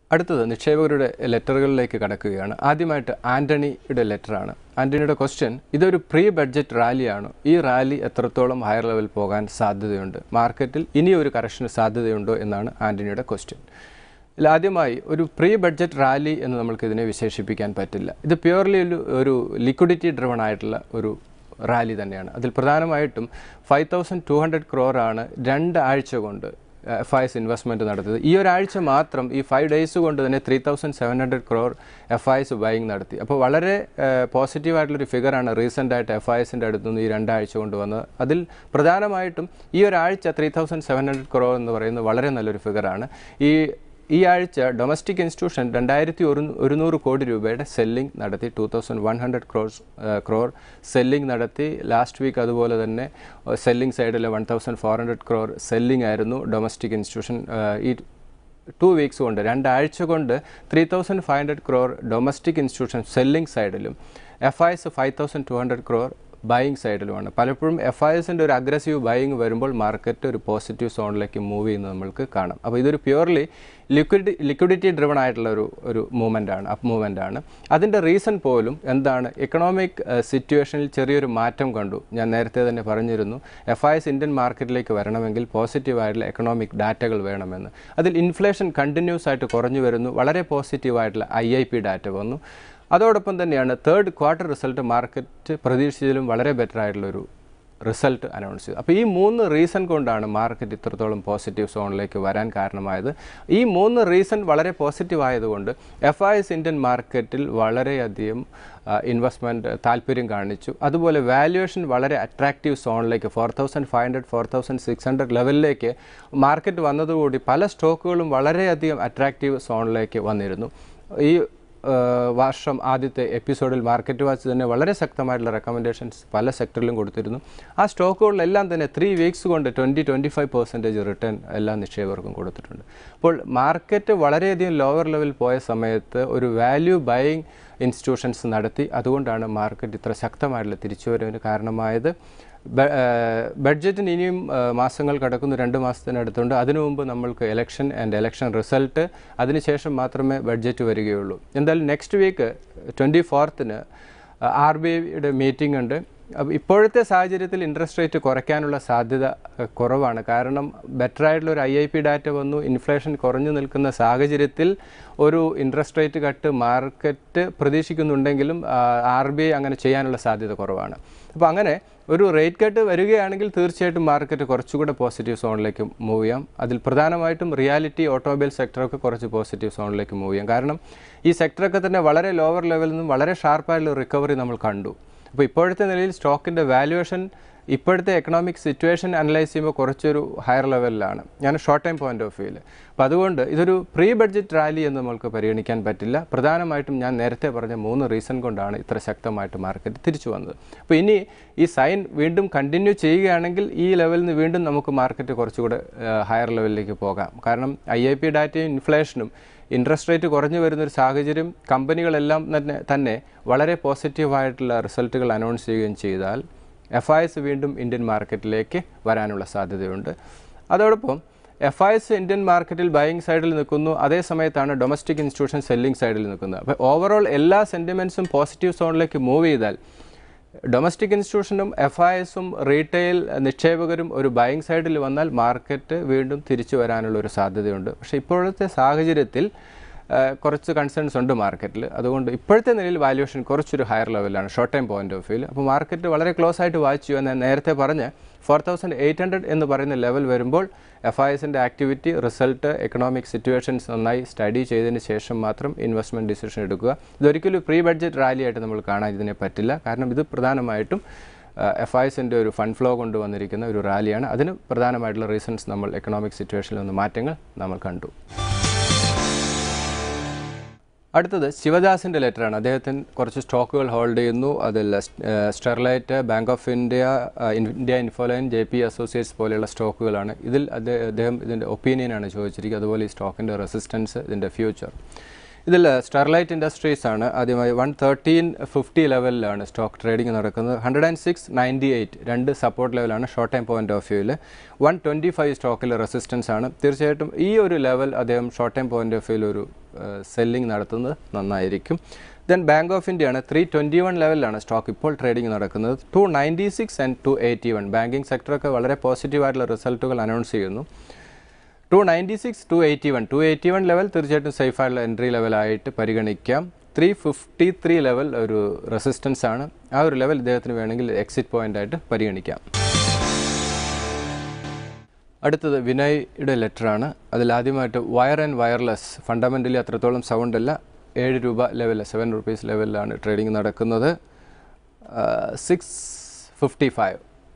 അടുത്തത് നിക്ഷേപകരുടെ ലെറ്ററുകളിലേക്ക് കടക്കുകയാണ് ആദ്യമായിട്ട് ആന്റണിയുടെ ലെറ്ററാണ് ആന്റണിയുടെ ക്വസ്റ്റ്യൻ ഇതൊരു പ്രീ ബഡ്ജറ്റ് റാലിയാണ് ഈ റാലി എത്രത്തോളം ഹയർ ലെവൽ പോകാൻ സാധ്യതയുണ്ട് മാർക്കറ്റിൽ ഇനി ഒരു കറക്ഷന് സാധ്യതയുണ്ടോ എന്നാണ് ആന്റണിയുടെ ക്വസ്റ്റ്യൻ ഇതിൽ ആദ്യമായി ഒരു പ്രീ ബഡ്ജറ്റ് റാലി എന്ന് നമുക്ക് ഇതിനെ വിശേഷിപ്പിക്കാൻ പറ്റില്ല ഇത് പ്യുവർലി ഒരു ഒരു ലിക്വിഡിറ്റി ഡ്രിവൺ ആയിട്ടുള്ള ഒരു റാലി തന്നെയാണ് അതിൽ പ്രധാനമായിട്ടും ഫൈവ് തൗസൻഡ് ടു ഹൺഡ്രഡ് ക്രോറാണ് രണ്ട് ആഴ്ച കൊണ്ട് എഫ് ഐ എസ് ഇൻവെസ്റ്റ്മെൻറ്റ് നടത്തിയത് ഈ ഒരാഴ്ച മാത്രം ഈ ഫൈവ് ഡേയ്സ് കൊണ്ട് തന്നെ three thousand seven hundred crore F I S buying നടത്തി അപ്പോൾ വളരെ പോസിറ്റീവായിട്ടുള്ളൊരു ഫിഗറാണ് റീസെൻ്റ് ആയിട്ട് എഫ് ഐ എസിൻ്റെ അടുത്ത് നിന്ന് ഈ രണ്ടാഴ്ച കൊണ്ട് വന്നത് അതിൽ പ്രധാനമായിട്ടും ഈ ഒരാഴ്ച three thousand seven hundred crore എന്ന് പറയുന്നത് വളരെ നല്ലൊരു ഫിഗറാണ് ഈ ഈ ആഴ്ച ഡൊമസ്റ്റിക് ഇൻസ്റ്റിറ്റ്യൂഷൻ രണ്ടായിരത്തി ഒരു ഒരുന്നൂറ് കോടി രൂപയുടെ സെല്ലിംഗ് നടത്തി two thousand one hundred crores crore selling നടത്തി ലാസ്റ്റ് വീക്ക് അതുപോലെ തന്നെ സെല്ലിംഗ് സൈഡിൽ one thousand four hundred crore selling ആയിരുന്നു ഡൊമസ്റ്റിക് ഇൻസ്റ്റിറ്റ്യൂഷൻ ഈ ടു വീക്സ് കൊണ്ട് രണ്ടാഴ്ച കൊണ്ട് three thousand five hundred crore domestic institution selling സൈഡിലും F I S five thousand two hundred crore buying സൈഡിലുമാണ് പലപ്പോഴും എഫ് ഐ എസിൻ്റെ ഒരു അഗ്രസീവ് ബൈയിങ് വരുമ്പോൾ മാർക്കറ്റ് ഒരു പോസിറ്റീവ് സോണിലേക്ക് മൂവ് ചെയ്യുന്നത് നമ്മൾക്ക് കാണാം അപ്പോൾ ഇതൊരു പ്യുവർലി ലിക്വിഡി ലിക്വിഡിറ്റി ഡ്രിവൺ ആയിട്ടുള്ള ഒരു ഒരു മൂവ്മെൻ്റ് ആണ് അപ്പ് മൂവ്മെൻ്റ് ആണ് അതിൻ്റെ റീസൺ പോലും എന്താണ് എക്കണോമിക് സിറ്റുവേഷനിൽ ചെറിയൊരു മാറ്റം കണ്ടു ഞാൻ നേരത്തെ തന്നെ പറഞ്ഞിരുന്നു എഫ് ഐ എസ് ഇന്ത്യൻ മാർക്കറ്റിലേക്ക് വരണമെങ്കിൽ പോസിറ്റീവായിട്ടുള്ള എക്കണോമിക് ഡാറ്റകൾ വേണമെന്ന് അതിൽ ഇൻഫ്ലേഷൻ കണ്ടിന്യൂസ് ആയിട്ട് കുറഞ്ഞു വരുന്നു വളരെ പോസിറ്റീവായിട്ടുള്ള ഐ ഐ പി ഡാറ്റ വന്നു അതോടൊപ്പം തന്നെയാണ് തേർഡ് ക്വാർട്ടർ റിസൾട്ട് മാർക്കറ്റ് പ്രതീക്ഷിച്ചതിലും വളരെ ബെറ്റർ ആയിട്ടുള്ളൊരു റിസൾട്ട് അനൗൺസ് ചെയ്തു അപ്പോൾ ഈ മൂന്ന് റീസൺ കൊണ്ടാണ് മാർക്കറ്റ് ഇത്രത്തോളം പോസിറ്റീവ് സോണിലേക്ക് വരാൻ കാരണമായത് ഈ മൂന്ന് റീസൺ വളരെ പോസിറ്റീവ് ആയതുകൊണ്ട് എഫ് ഐ എസ് ഇന്ത്യൻ മാർക്കറ്റിൽ വളരെയധികം ഇൻവെസ്റ്റ്മെൻറ്റ് താല്പര്യം കാണിച്ചു അതുപോലെ വാല്യുവേഷൻ വളരെ അട്രാക്റ്റീവ് സോണിലേക്ക് four thousand five hundred four thousand six hundred ലെവലിലേക്ക് മാർക്കറ്റ് വന്നതോടുകൂടി പല സ്റ്റോക്കുകളും വളരെയധികം അട്രാക്റ്റീവ് സോണിലേക്ക് വന്നിരുന്നു ഈ വർഷം ആദ്യത്തെ എപ്പിസോഡിൽ മാർക്കറ്റ് വാച്ച് തന്നെ വളരെ ശക്തമായിട്ടുള്ള റെക്കമെൻഡേഷൻസ് പല സെക്ടറിലും കൊടുത്തിരുന്നു ആ സ്റ്റോക്കുകളിലെല്ലാം തന്നെ ത്രീ വീക്സ് കൊണ്ട് twenty twenty five percentage return എല്ലാ നിക്ഷേപകർക്കും കൊടുത്തിട്ടുണ്ട് അപ്പോൾ മാർക്കറ്റ് വളരെയധികം ലോവർ ലെവൽ പോയ സമയത്ത് ഒരു വാല്യൂ ബൈയിങ് ഇൻസ്റ്റിറ്റ്യൂഷൻസ് നടത്തി അതുകൊണ്ടാണ് മാർക്കറ്റ് ഇത്ര ശക്തമായിട്ടുള്ള തിരിച്ചുവരവിന് കാരണമായത് ബഡ്ജറ്റിന് ഇനിയും മാസങ്ങൾ കിടക്കുന്നു രണ്ട് മാസത്തിനടുത്തുണ്ട് അതിനു മുമ്പ് നമ്മൾക്ക് ഇലക്ഷൻ ആൻഡ് ഇലക്ഷൻ റിസൾട്ട് അതിനുശേഷം മാത്രമേ ബഡ്ജറ്റ് വരികയുള്ളൂ എന്തായാലും നെക്സ്റ്റ് വീക്ക് ട്വൻറ്റി ഫോർത്തിന് ആർ ബി ഐയുടെ മീറ്റിംഗ് ഉണ്ട് അപ്പോൾ ഇപ്പോഴത്തെ സാഹചര്യത്തിൽ ഇൻട്രസ്റ്റ് റേറ്റ് കുറയ്ക്കാനുള്ള സാധ്യത കുറവാണ് കാരണം ബെറ്റർ ആയിട്ടുള്ള ഒരു ഐ ഐ പി ഡാറ്റ വന്നു ഇൻഫ്ലേഷൻ കുറഞ്ഞു നിൽക്കുന്ന സാഹചര്യത്തിൽ ഒരു ഇൻട്രസ്റ്റ് റേറ്റ് കട്ട് മാർക്കറ്റ് പ്രതീക്ഷിക്കുന്നുണ്ടെങ്കിലും ആർ ബി ഐ അങ്ങനെ ചെയ്യാനുള്ള സാധ്യത കുറവാണ് അപ്പോൾ അങ്ങനെ ഒരു റേറ്റ് കട്ട് വരികയാണെങ്കിൽ തീർച്ചയായിട്ടും മാർക്കറ്റ് കുറച്ചുകൂടെ പോസിറ്റീവ് സോണിലേക്ക് മൂവ് ചെയ്യാം അതിൽ പ്രധാനമായിട്ടും റിയാലിറ്റി ഓട്ടോമൊബൈൽ സെക്ടറൊക്കെ കുറച്ച് പോസിറ്റീവ് സോണിലേക്ക് മൂവ് ചെയ്യാം കാരണം ഈ സെക്ടറൊക്കെ തന്നെ വളരെ ലോവർ ലെവലിൽ നിന്നും വളരെ ഷാർപ്പായിട്ടുള്ള റിക്കവറി നമ്മൾ കണ്ടു അപ്പോൾ ഇപ്പോഴത്തെ നിലയിൽ സ്റ്റോക്കിൻ്റെ വാല്യുവേഷൻ ഇപ്പോഴത്തെ എക്കണോമിക് സിറ്റുവേഷൻ അനലൈസ് ചെയ്യുമ്പോൾ കുറച്ചൊരു ഹയർ ലെവലിലാണ് ഞാൻ ഷോർട്ട് ടൈം പോയിന്റ് ഓഫ് വ്യൂവിൽ അപ്പോൾ അതുകൊണ്ട് ഇതൊരു പ്രീ ബഡ്ജറ്റ് റാലി എന്ന് നമുക്ക് പരിഗണിക്കാൻ പറ്റില്ല പ്രധാനമായിട്ടും ഞാൻ നേരത്തെ പറഞ്ഞ മൂന്ന് റീസൺ കൊണ്ടാണ് ഇത്ര ശക്തമായിട്ട് മാർക്കറ്റ് തിരിച്ചു വന്നത് അപ്പോൾ ഇനി ഈ സൈൻ വീണ്ടും കണ്ടിന്യൂ ചെയ്യുകയാണെങ്കിൽ ഈ ലെവലിൽ നിന്ന് വീണ്ടും നമുക്ക് മാർക്കറ്റ് കുറച്ചുകൂടെ ഹയർ ലെവലിലേക്ക് പോകാം കാരണം ഐ ഐ പി ഡാറ്റയും ഇൻഫ്ലേഷനും ഇൻട്രസ്റ്റ് റേറ്റ് കുറഞ്ഞു വരുന്നൊരു സാഹചര്യം കമ്പനികളെല്ലാം തന്നെ തന്നെ വളരെ പോസിറ്റീവായിട്ടുള്ള റിസൾട്ടുകൾ അനൗൺസ് ചെയ്യുകയും ചെയ്താൽ എഫ് ഐ എസ് വീണ്ടും ഇന്ത്യൻ മാർക്കറ്റിലേക്ക് വരാനുള്ള സാധ്യതയുണ്ട് അതോടൊപ്പം എഫ് ഐ എസ് ഇന്ത്യൻ മാർക്കറ്റിൽ ബൈയിങ് സൈഡിൽ നിൽക്കുന്നു അതേ സമയത്താണ് ഡൊമസ്റ്റിക് ഇൻസ്റ്റിറ്റ്യൂഷൻ സെല്ലിംഗ് സൈഡിൽ നിൽക്കുന്നത് അപ്പോൾ ഓവറോൾ എല്ലാ സെൻറ്റിമെൻറ്റ്സും പോസിറ്റീവ് സോണിലേക്ക് മൂവ് ചെയ്താൽ ഡൊമസ്റ്റിക് ഇൻസ്റ്റിറ്റ്യൂഷനും എഫ് ഐ എസും റീറ്റെയിൽ നിക്ഷേപകരും ഒരു ബൈയിങ് സൈഡിൽ വന്നാൽ മാർക്കറ്റ് വീണ്ടും തിരിച്ചു വരാനുള്ള ഒരു സാധ്യതയുണ്ട് പക്ഷേ ഇപ്പോഴത്തെ സാഹചര്യത്തിൽ കുറച്ച് കൺസേൺസ് ഉണ്ട് മാർക്കറ്റിൽ അതുകൊണ്ട് ഇപ്പോഴത്തെ നിലയിൽ വാല്യുവേഷൻ കുറച്ചൊരു ഹയർ ലെവലാണ് ഷോർട്ട് ടൈം പോയിന്റ് ഓഫ് വ്യൂവിൽ അപ്പോൾ മാർക്കറ്റ് വളരെ ക്ലോസ് ആയിട്ട് വാച്ച് ചെയ്യുക ഞാൻ നേരത്തെ പറഞ്ഞ് ഫോർ തൗസൻഡ് എയ്റ്റ് ഹൺഡ്രഡ് എന്ന് പറയുന്ന ലെവൽ വരുമ്പോൾ എഫ് ഐ എസിൻ്റെ ആക്ടിവിറ്റി റിസൾട്ട് എക്കണോമിക് സിറ്റുവേഷൻസ് നന്നായി സ്റ്റഡി ചെയ്തതിന് ശേഷം മാത്രം ഇൻവെസ്റ്റ്മെൻറ്റ് ഡിസിഷൻ എടുക്കുക ഇതൊരിക്കലും പ്രീ ബഡ്ജറ്റ് റാലി ആയിട്ട് നമ്മൾ കാണാൻ ഇതിനെ പറ്റില്ല കാരണം ഇത് പ്രധാനമായിട്ടും എഫ് ഐ എസിൻ്റെ ഒരു ഫണ്ട് ഫ്ലോ കൊണ്ടുവന്നിരിക്കുന്ന ഒരു റാലിയാണ് അതിന് പ്രധാനമായിട്ടുള്ള റീസൺസ് നമ്മൾ എക്കണോമിക് സിറ്റുവേഷനിൽ നിന്ന് മാറ്റങ്ങൾ നമ്മൾ കണ്ടു അടുത്തത് ശിവദാസിൻ്റെ ലെറ്ററാണ് അദ്ദേഹത്തിന് കുറച്ച് സ്റ്റോക്കുകൾ ഹോൾഡ് ചെയ്യുന്നു അതിൽ Sterlite Bank of India India Infoline J P Associates പോലെയുള്ള സ്റ്റോക്കുകളാണ് ഇതിൽ അദ്ദേഹം ഇതിൻ്റെ ഒപ്പീനിയനാണ് ചോദിച്ചിരിക്കുന്നത് അതുപോലെ ഈ സ്റ്റോക്കിൻ്റെ റെസിസ്റ്റൻസ് ഇതിൻ്റെ ഫ്യൂച്ചർ ഇതിൽ സ്റ്റെർലൈറ്റ് ഇൻഡസ്ട്രീസ് ആണ് ആദ്യമായി വൺ തേർട്ടീൻ ഫിഫ്റ്റി ലെവലിലാണ് സ്റ്റോക്ക് ട്രേഡിംഗ് നടക്കുന്നത് hundred and six ninety eight രണ്ട് സപ്പോർട്ട് ലെവലാണ് ഷോർട്ട് ടൈം പോയിന്റ് ഓഫ് വ്യൂവിൽ വൺ ട്വൻറ്റി ഫൈവ് സ്റ്റോക്കിൽ റെസിസ്റ്റൻസ് ആണ് തീർച്ചയായിട്ടും ഈ ഒരു ലെവൽ അദ്ദേഹം ഷോർട്ട് ടൈം പോയിന്റ് ഓഫ് വ്യൂവിൽ ഒരു സെല്ലിംഗ് നടത്തുന്നത് നന്നായിരിക്കും ദെൻ ബാങ്ക് ഓഫ് ഇന്ത്യ ആണ് ത്രീ ട്വൻറ്റി വൺ ലെവലിലാണ് സ്റ്റോക്ക് ഇപ്പോൾ ട്രേഡിംഗ് നടക്കുന്നത് two ninety six and two eighty one banking സെക്ടറൊക്കെ വളരെ പോസിറ്റീവായിട്ടുള്ള റിസൾട്ടുകൾ അനൗൺസ് ചെയ്യുന്നു two ninety six two eighty one two eighty one level തീർച്ചയായിട്ടും സേഫായിട്ടുള്ള എൻട്രി ലെവലായിട്ട് പരിഗണിക്കാം ത്രീ ഫിഫ്റ്റി ത്രീ ലെവൽ ഒരു റെസിസ്റ്റൻസ് ആണ് ആ ഒരു ലെവൽ ഇദ്ദേഹത്തിന് വേണമെങ്കിൽ എക്സിറ്റ് പോയിന്റ് ആയിട്ട് പരിഗണിക്കാം അടുത്തത് വിനയുടെ ലെറ്ററാണ് അതിൽ ആദ്യമായിട്ട് വയർ ആൻഡ് വയർലെസ് ഫണ്ടമെൻ്റലി അത്രത്തോളം സൗണ്ട് അല്ല ഏഴ് രൂപ ലെവൽ സെവൻ റുപ്പീസ് ലെവലിലാണ് ട്രേഡിംഗ് നടക്കുന്നത് six fifty five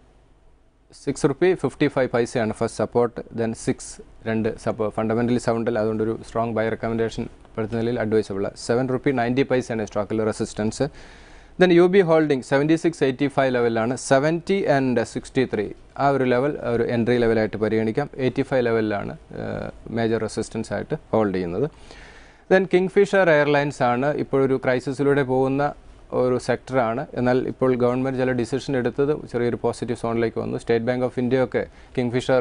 six rupee fifty five പൈസയാണ് ഫസ്റ്റ് സപ്പോർട്ട് ദെൻ സിക്സ് രണ്ട് സപ്പോ ഫണ്ടമെൻ്റലി സൗണ്ടിൽ അതുകൊണ്ടൊരു സ്ട്രോങ് ബൈ റെക്കമെൻഡേഷൻ ഇപ്പോഴത്തെ നിലയിൽ അഡ്വൈസബിൾ സെവൻ റുപ്പി നയൻറ്റി പൈസയാണ് സ്റ്റോക്കിൽ resistance then U B holding seventy six eighty five ലെവലിലാണ് സെവൻറ്റി ആൻഡ് സിക്സ്റ്റി ത്രീ ആ ഒരു ലെവൽ ഒരു എൻട്രി ലെവലായിട്ട് പരിഗണിക്കാം എയ്റ്റി ഫൈവ് ലെവലിലാണ് മേജർ റെസിസ്റ്റൻസ് ആയിട്ട് ഹോൾഡ് ചെയ്യുന്നത് ദെൻ കിങ്ഫിഷർ എയർലൈൻസ് ആണ് ഇപ്പോഴൊരു ക്രൈസിസിലൂടെ പോകുന്ന ഒരു സെക്ടറാണ് എന്നാൽ ഇപ്പോൾ ഗവൺമെൻറ് ചില ഡിസിഷൻ എടുത്തത് ചെറിയൊരു പോസിറ്റീവ് സോണിലേക്ക് വന്നു സ്റ്റേറ്റ് ബാങ്ക് ഓഫ് ഇന്ത്യയൊക്കെ കിങ്ഫിഷർ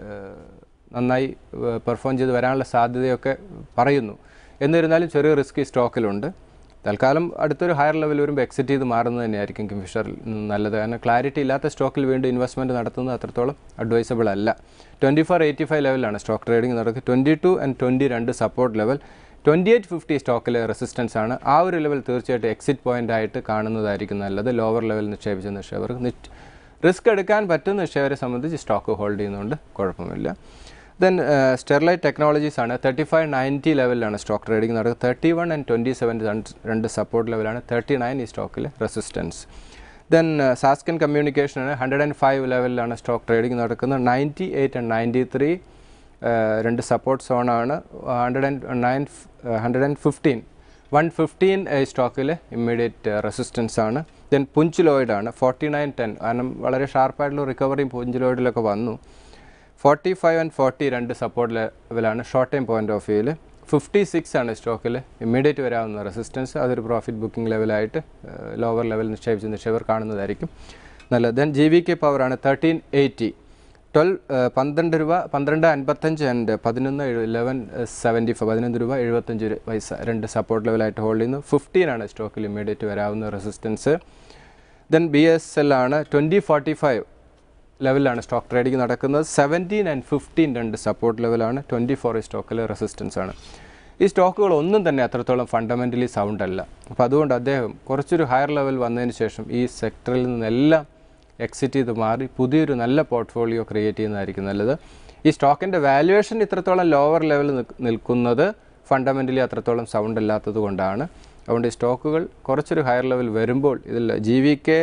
നന്നായി പെർഫോം ചെയ്ത് വരാനുള്ള സാധ്യതയൊക്കെ പറയുന്നു എന്നിരുന്നാലും ചെറിയ റിസ്ക് ഈ സ്റ്റോക്കിലുണ്ട് തൽക്കാലം അടുത്തൊരു ഹയർ ലെവൽ വരുമ്പോൾ എക്സിറ്റ് ചെയ്ത് മാറുന്നത് തന്നെയായിരിക്കും കിങ്ഫിഷറിൽ നിന്ന് നല്ലത് കാരണം ക്ലാരിറ്റി ഇല്ലാത്ത സ്റ്റോക്കിൽ വീണ്ടും ഇൻവെസ്റ്റ്മെൻറ്റ് നടത്തുന്നത് അത്രത്തോളം അഡ്വൈസബിൾ അല്ല ട്വൻറ്റി ഫോർ എയ്റ്റി ഫൈവ് ലെവലാണ് സ്റ്റോക്ക് ട്രേഡിംഗ് നടക്കുക ട്വൻറ്റി ടു ആൻഡ് ട്വൻറ്റി രണ്ട് support level twenty eight fifty സ്റ്റോക്കിലെ റെസിസ്റ്റൻസ് ആണ് ആ ഒരു ലെവൽ തീർച്ചയായിട്ടും എക്സിറ്റ് പോയിന്റ് ആയിട്ട് കാണുന്നതായിരിക്കും നല്ലത് ലോവർ ലെവൽ നിക്ഷേപിച്ച നിക്ഷേപകർക്ക് റിസ്ക് എടുക്കാൻ പറ്റുന്ന നിക്ഷേപകരെ സംബന്ധിച്ച് സ്റ്റോക്ക് ഹോൾഡ് ചെയ്യുന്നതുകൊണ്ട് കുഴപ്പമില്ല ദെൻ സ്റ്റെർലൈറ്റ് ടെക്നോളജീസ് ആണ് തേർട്ടി ഫൈവ് നയൻറ്റി ലെവലിലാണ് സ്റ്റോക്ക് ട്രേഡിംഗ് നടക്കുന്നത് thirty one and twenty seven രണ്ട് സപ്പോർട്ട് ലെവലാണ് തേർട്ടി നയൻ ഈ സ്റ്റോക്കിൽ റെസിസ്റ്റൻസ് ദെൻ സാസ്കൻ കമ്മ്യൂണിക്കേഷൻ ആണ് ഹൺഡ്രഡ് ആൻഡ് ഫൈവ് ലെവലിലാണ് സ്റ്റോക്ക് ട്രേഡിംഗ് നടക്കുന്നത് ninety eight and ninety three രണ്ട് സപ്പോർട്ട് സോണാണ് hundred and nine hundred and fifteen one fifteen സ്റ്റോക്കിൽ ഇമ്മീഡിയറ്റ് റെസിസ്റ്റൻസ് ആണ് ദെൻ പുഞ്ചിലോയിഡ് ആണ് ഫോർട്ടി നയൻ ടെൻ കാരണം വളരെ ഷാർപ്പായിട്ടുള്ള റിക്കവറിയും പുഞ്ചിലോയിഡിലൊക്കെ വന്നു ഫോർട്ടി ഫൈവ് ആൻഡ് ഫോർട്ടി രണ്ട് സപ്പോർട്ട് ലെവലാണ് ഷോർട്ട് ടൈം പോയിന്റ് ഓഫ് വ്യൂവിൽ ഫിഫ്റ്റി സിക്സ് ആണ് സ്റ്റോക്കിൽ ഇമ്മീഡിയറ്റ് വരാവുന്ന റെസിസ്റ്റൻസ് അതൊരു പ്രോഫിറ്റ് ബുക്കിംഗ് ലെവലായിട്ട് ലോവർ ലെവൽ നിക്ഷേപിച്ച് നിക്ഷേപർ കാണുന്നതായിരിക്കും നല്ലത് ദെൻ ജി വി കെ പവറാണ് തേർട്ടീൻ എയ്റ്റി ട്വൽവ് പന്ത്രണ്ട് രൂപ പന്ത്രണ്ട് അൻപത്തഞ്ച് ആൻഡ് പതിനൊന്ന് ഇലവൻ സെവൻറ്റി ഫൈവ് പതിനൊന്ന് രൂപ എഴുപത്തഞ്ച് പൈസ രണ്ട് സപ്പോർട്ട് ലെവലായിട്ട് ഹോൾഡ് ചെയ്യുന്നു ഫിഫ്റ്റീനാണ് സ്റ്റോക്കിൽ ഇമ്മീഡിയറ്റ് വരാവുന്ന resistance then B S L ആണ് ട്വൻറ്റി ഫോർട്ടി ഫൈവ് ലെവലിലാണ് സ്റ്റോക്ക് ട്രേഡിംഗ് നടക്കുന്നത് സെവൻറ്റീൻ ആൻഡ് ഫിഫ്റ്റീൻ രണ്ട് സപ്പോർട്ട് ലെവലാണ് ട്വൻറ്റി ഫോർ ഈ സ്റ്റോക്കിൽ റെസിസ്റ്റൻസ് ആണ് ഈ സ്റ്റോക്കുകൾ ഒന്നും തന്നെ അത്രത്തോളം ഫണ്ടമെൻ്റലി സൗണ്ട് അല്ല അപ്പോൾ അതുകൊണ്ട് അദ്ദേഹം കുറച്ചൊരു ഹയർ ലെവൽ വന്നതിന് ശേഷം ഈ സെക്ടറിൽ നിന്നെല്ലാം എക്സിറ്റ് ചെയ്ത് മാറി പുതിയൊരു നല്ല പോർട്ട്ഫോളിയോ ക്രിയേറ്റ് ചെയ്യുന്നതായിരിക്കും നല്ലത് ഈ സ്റ്റോക്കിൻ്റെ വാല്യുവേഷൻ ഇത്രത്തോളം ലോവർ ലെവലിൽ നിൽക്കുന്നത് ഫണ്ടമെൻ്റലി അത്രത്തോളം സൗണ്ട് അല്ലാത്തത് കൊണ്ടാണ് അതുകൊണ്ട് ഈ സ്റ്റോക്കുകൾ കുറച്ചൊരു ഹയർ ലെവൽ വരുമ്പോൾ ഇതിൽ ജി വി കെ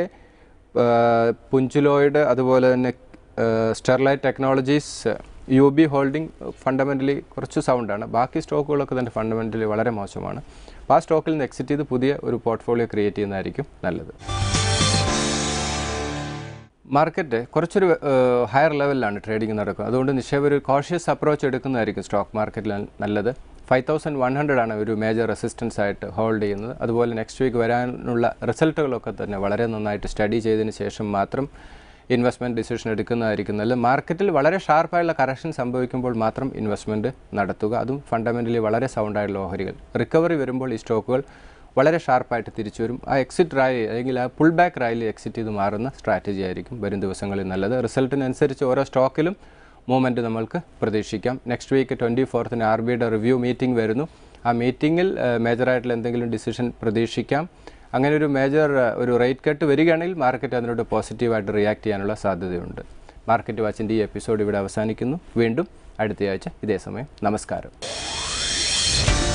പുഞ്ചിലോയിഡ് അതുപോലെ തന്നെ Sterlite Technologies U B holding fundamentally കുറച്ച് സൗണ്ടാണ് ബാക്കി സ്റ്റോക്കുകളൊക്കെ തന്നെ ഫണ്ടമെൻ്റലി വളരെ മോശമാണ് അപ്പോൾ ആ സ്റ്റോക്കിൽ നിന്ന് എക്സിറ്റ് ചെയ്ത് പുതിയ ഒരു പോർട്ട്ഫോളിയോ ക്രിയേറ്റ് ചെയ്യുന്നതായിരിക്കും നല്ലത് മാർക്കറ്റ് കുറച്ചൊരു ഹയർ ലെവലിലാണ് ട്രേഡിംഗ് നടക്കുന്നത് അതുകൊണ്ട് നിക്ഷേപർ ഒരു കോഷ്യസ് അപ്രോച്ച് എടുക്കുന്നതായിരിക്കും സ്റ്റോക്ക് മാർക്കറ്റിൽ നല്ലത് ഫൈവ് തൗസൻഡ് വൺ ഹൺഡ്രഡ് ആണ് ഒരു മേജർ റെസിസ്റ്റൻസ് ആയിട്ട് ഹോൾഡ് ചെയ്യുന്നത് അതുപോലെ നെക്സ്റ്റ് വീക്ക് വരാനുള്ള റിസൾട്ടുകളൊക്കെ തന്നെ വളരെ നന്നായിട്ട് സ്റ്റഡി ചെയ്തതിന് ശേഷം മാത്രം ഇൻവെസ്റ്റ്മെൻറ്റ് ഡിസിഷൻ എടുക്കുന്നതായിരിക്കും നല്ലത് മാർക്കറ്റിൽ വളരെ ഷാർപ്പായുള്ള കറക്ഷൻ സംഭവിക്കുമ്പോൾ മാത്രം ഇൻവെസ്റ്റ്മെൻറ്റ് നടത്തുക അതും ഫണ്ടമെൻ്റലി വളരെ സൗണ്ടായുള്ള ഓഹരികൾ റിക്കവറി വരുമ്പോൾ ഈ സ്റ്റോക്കുകൾ വളരെ ഷാർപ്പായിട്ട് തിരിച്ചു വരും ആ എക്സിറ്റ് റാലി അല്ലെങ്കിൽ ആ പുൾ ബാക്ക് റാലി എക്സിറ്റ് ചെയ്ത് മാറുന്ന സ്ട്രാറ്റജി ആയിരിക്കും വരും ദിവസങ്ങളിൽ നല്ലത് റിസൾട്ടിനനുസരിച്ച് ഓരോ സ്റ്റോക്കിലും മൂവ്മെൻറ്റ് നമ്മൾക്ക് പ്രതീക്ഷിക്കാം നെക്സ്റ്റ് വീക്ക് ട്വൻറ്റി ഫോർത്തിന് ആർ ബിയുടെ റിവ്യൂ മീറ്റിംഗ് വരുന്നു ആ മീറ്റിങ്ങിൽ മേജറായിട്ടുള്ള എന്തെങ്കിലും ഡിസിഷൻ പ്രതീക്ഷിക്കാം അങ്ങനെ ഒരു മേജർ ഒരു റേറ്റ് കട്ട് വരികയാണെങ്കിൽ മാർക്കറ്റ് അതിനോട് പോസിറ്റീവായിട്ട് റിയാക്ട് ചെയ്യാനുള്ള സാധ്യതയുണ്ട് മാർക്കറ്റ് വാച്ചിൻ്റെ ഈ എപ്പിസോഡ് ഇവിടെ അവസാനിക്കുന്നു വീണ്ടും അടുത്തയാഴ്ച ഇതേ സമയം നമസ്കാരം